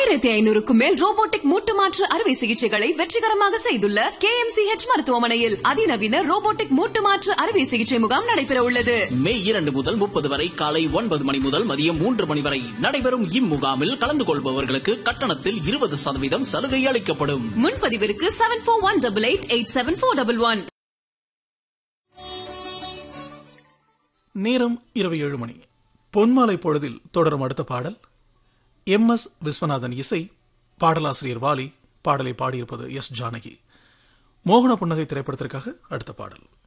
ஆயிரத்தி ஐநூறுக்கும் மேல் ரோபோட்டிக் மூட்டு மாற்று அறுவை சிகிச்சைகளை வெற்றிகரமாக செய்துள்ள கே எம் சி ஹெச் மருத்துவமனையில் அதிநவீன ரோபோட்டிக் மூட்டு மாற்று அறுவை சிகிச்சை முகாம் நடைபெற உள்ளது மே இரண்டு முதல் முப்பது வரை காலை ஒன்பது மணி முதல் மதியம் மூன்று மணி வரை நடைபெறும் இம்முகாமில் கலந்து கொள்பவர்களுக்கு கட்டணத்தில் இருபது சதவீதம் சலுகை அளிக்கப்படும் முன்பதிவிற்கு seven four one double eight eight seven four double one நேரம் இரவு ஏழு மணி பொன்மாலை பொழுதில் தொடரும் அடுத்த பாடல் எம் எஸ் விஸ்வநாதன் இசை பாடலாசிரியர் வாலி பாடலை பாடியிருப்பது எஸ் ஜானகி மோகன புன்னகை திரைப்படத்திற்காக அடுத்த பாடல்